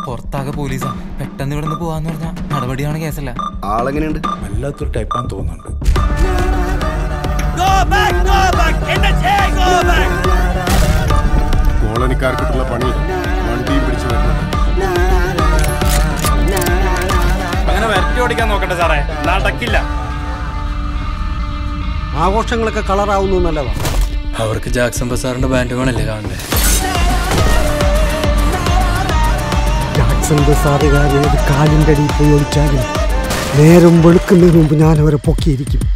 പുറത്താകെ പോലീസാ പെട്ടെന്ന് ഇവിടെ നിന്ന് പോവാന്ന് പറഞ്ഞാൽ നടപടിയാണ് കേസല്ല ആളെങ്ങനെയുണ്ട് വല്ലാത്തൊരു ടൈപ്പാന്ന് തോന്നുന്നുണ്ട് കോളനിക്കാർക്കിട്ടുള്ള പണി വണ്ടിയും പിടിച്ചു വരുന്നുണ്ട് അങ്ങനെ വരട്ടി ഓടിക്കാൻ നോക്കട്ടെ സാറേ നടക്കില്ല ആഘോഷങ്ങളൊക്കെ കളറാവുന്നു നല്ലതാ അവർക്ക് ജാക്സൺ ബസാറിന്റെ ബാൻഡുകളല്ലേ കാണണ്ടേ ജാക്സൺ ബസാറുകാർ ഒരു കാലിൻ്റെ അടിയിൽ പോയി ഒളിച്ചാലും നേരം വെളുക്കുന്നതിന് മുമ്പ് ഞാൻ അവരെ പൊക്കിയിരിക്കും